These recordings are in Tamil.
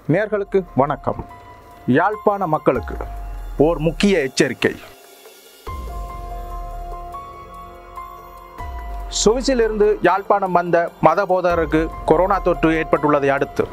நேர்களுக்கு வணக்கம் யாழ்ப்பாண மக்களுக்கு ஓர் முக்கிய எச்சரிக்கை சுவிஸிலிருந்து யாழ்ப்பாணம் வந்த மத போதகருக்கு கொரோனா தொற்று ஏற்பட்டுள்ளதை அடுத்து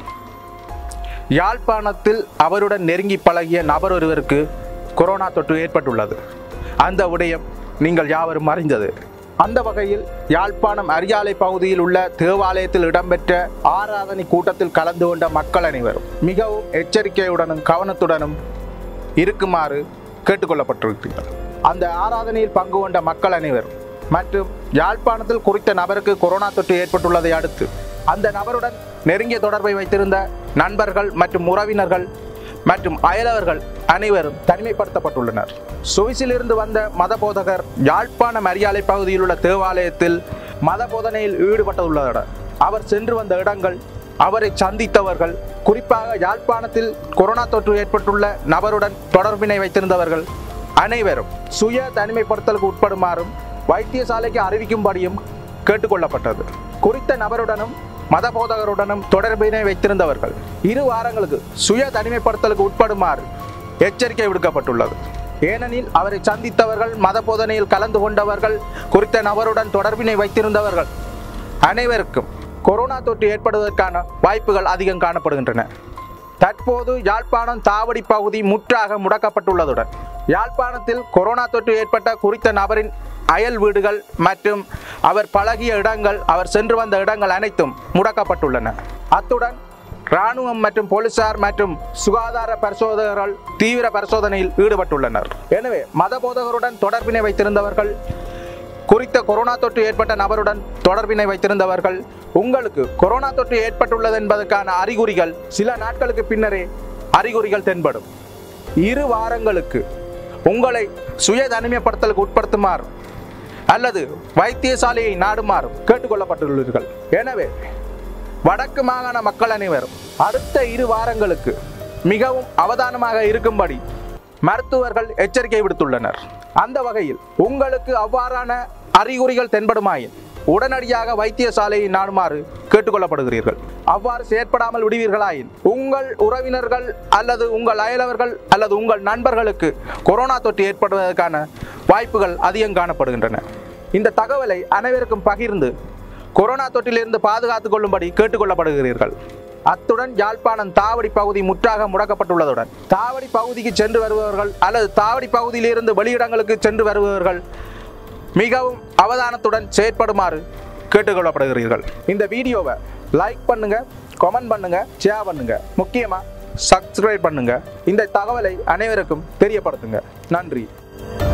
யாழ்ப்பாணத்தில் அவருடன் நெருங்கி பழகிய நபர் ஒருவருக்கு கொரோனா தொற்று ஏற்பட்டுள்ளது அந்த விடயம் நீங்கள் யாவரும் அறிந்தது அந்த வகையில் யாழ்ப்பாணம் அரியாலை பகுதியில் உள்ள தேவாலயத்தில் இடம்பெற்ற ஆராதனை கூட்டத்தில் கலந்து கொண்ட மக்கள் அனைவரும் மிகவும் எச்சரிக்கையுடனும் கவனத்துடனும் இருக்குமாறு கேட்டுக்கொள்ளப்பட்டிருக்கிறார்கள் அந்த ஆராதனையில் பங்கு கொண்ட மக்கள் அனைவரும் மற்றும் யாழ்ப்பாணத்தில் குறித்த நபருக்கு கொரோனா தொற்று ஏற்பட்டுள்ளதை அடுத்து அந்த நபருடன் நெருங்கிய தொடர்பை வைத்திருந்த நண்பர்கள் மற்றும் உறவினர்கள் மற்றும் அயலவர்கள் அனைவரும் தனிமைப்படுத்தப்பட்டுள்ளனர் சுவிஸிலிருந்து வந்த மத போதகர் யாழ்ப்பாணம் அரியாலை பகுதியில் உள்ள தேவாலயத்தில் மத போதனையில் ஈடுபட்டுள்ளதுடன் அவர் சென்று வந்த இடங்கள் அவரை சந்தித்தவர்கள் குறிப்பாக யாழ்ப்பாணத்தில் கொரோனா தொற்று ஏற்பட்டுள்ள நபருடன் தொடர்பினை வைத்திருந்தவர்கள் அனைவரும் சுய தனிமைப்படுத்தலுக்கு உட்படுமாறும் வைத்தியசாலைக்கு அறிவிக்கும்படியும் கேட்டுக்கொள்ளப்பட்டது குறித்த நபருடனும் மத போதகருடனும் தொடர்பினை வைத்திருந்தவர்கள் இரு வாரங்களுக்கு சுய தனிமைப்படுத்தலுக்கு உட்படுமாறு எச்சரிக்கை விடுக்கப்பட்டுள்ளது ஏனெனில் அவரை சந்தித்தவர்கள் மத போதனையில் கலந்து கொண்டவர்கள் குறித்த நபருடன் தொடர்பினை வைத்திருந்தவர்கள் அனைவருக்கும் கொரோனா தொற்று ஏற்படுவதற்கான வாய்ப்புகள் அதிகம் காணப்படுகின்றன தற்போது யாழ்ப்பாணம் தாவடி பகுதி முற்றாக முடக்கப்பட்டுள்ளதுடன் யாழ்ப்பாணத்தில் கொரோனா தொற்று ஏற்பட்ட குறித்த நபரின் அயல் வீடுகள் மற்றும் அவர் பழகிய இடங்கள் அவர் சென்று வந்த இடங்கள் அனைத்தும் முடக்கப்பட்டுள்ளன அத்துடன் இராணுவம் மற்றும் போலீசார் மற்றும் சுகாதார பரிசோதகர்கள் தீவிர பரிசோதனையில் ஈடுபட்டுள்ளனர் எனவே மத போதகருடன் தொடர்பினை வைத்திருந்தவர்கள் குறித்த கொரோனா தொற்று ஏற்பட்ட நபருடன் தொடர்பினை வைத்திருந்தவர்கள் உங்களுக்கு கொரோனா தொற்று ஏற்பட்டுள்ளது என்பதற்கான அறிகுறிகள் சில நாட்களுக்கு பின்னரே அறிகுறிகள் தென்படும் இரு வாரங்களுக்கு உங்களை சுய தனிமைப்படுத்தலுக்கு உட்படுத்துமாறு அல்லது வைத்தியசாலையை நாடுமாறும் கேட்டுக்கொள்ளப்பட்டுள்ளீர்கள் எனவே வடக்கு மாகாண மக்கள் அனைவரும் அடுத்த இரு வாரங்களுக்கு மிகவும் அவதானமாக இருக்கும்படி மருத்துவர்கள் எச்சரிக்கை விடுத்துள்ளனர் அந்த வகையில் உங்களுக்கு அவ்வாறான அறிகுறிகள் தென்படுமாயின் உடனடியாக வைத்தியசாலையை நாடுமாறு கேட்டுக்கொள்ளப்படுகிறீர்கள் அவ்வாறு செயற்படாமல் விடுவீர்களாயின் உங்கள் உறவினர்கள் அல்லது உங்கள் அயலவர்கள் அல்லது உங்கள் நண்பர்களுக்கு கொரோனா தொற்று ஏற்படுவதற்கான வாய்ப்புகள் அதிகம் காணப்படுகின்றன இந்த தகவலை அனைவருக்கும் பகிர்ந்து கொரோனா தொற்றிலிருந்து பாதுகாத்துக் கொள்ளும்படி கேட்டுக்கொள்ளப்படுகிறீர்கள் அத்துடன் யாழ்ப்பாணம் தாவடி பகுதி முற்றாக முடக்கப்பட்டுள்ளதுடன் தாவடி பகுதிக்கு சென்று வருபவர்கள் அல்லது தாவடி பகுதியிலிருந்து வெளியிடங்களுக்கு சென்று வருபவர்கள் மிகவும் அவதானத்துடன் செயற்படுமாறு கேட்டுக்கொள்ளப்படுகிறீர்கள் இந்த வீடியோவை லைக் பண்ணுங்க கமெண்ட் பண்ணுங்க ஷேர் பண்ணுங்க முக்கியமா சப்ஸ்கிரைப் பண்ணுங்க இந்த தகவலை அனைவருக்கும் தெரியப்படுத்துங்க நன்றி